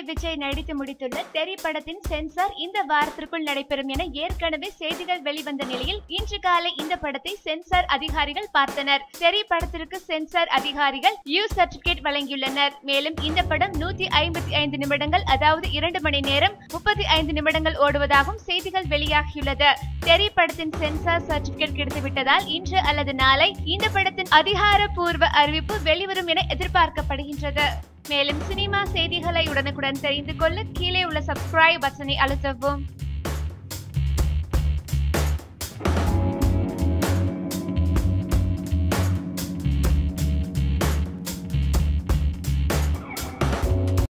நடிகர் விஜய் நடித்து முடித்துள்ள தெரி படத்தின் சென்சார் இந்த வாரத்திற்குள் நடைபெறும் என ஏற்கனவே செய்திகள் வெளிவந்த நிலையில் இன்று காலை இந்த படத்தை சென்சார் அதிகாரிகள் பார்த்தனர் தெரி படத்திற்கு சென்சார் அதிகாரிகள் யூ சர்டிபிகேட் வழங்கியுள்ளனர் மேலும் இந்த படம் நூத்தி ஐம்பத்தி ஐந்து நிமிடங்கள் அதாவது இரண்டு மணி நேரம் முப்பத்தி ஐந்து நிமிடங்கள் ஓடுவதாகவும் செய்திகள் வெளியாகியுள்ளது தெரி படத்தின் சென்சார் சர்டிபிகேட் கிடைத்துவிட்டதால் இன்று அல்லது நாளை இந்த படத்தின் அதிகாரப்பூர்வ அறிவிப்பு வெளிவரும் என எதிர்பார்க்கப்படுகின்றது மேலும் சினிமா செய்திகளை உடனுக்குடன் தெரிந்து கொள்ள கீழே உள்ள சப்ஸ்கிரைப் பட்டனை அழுத்தவும்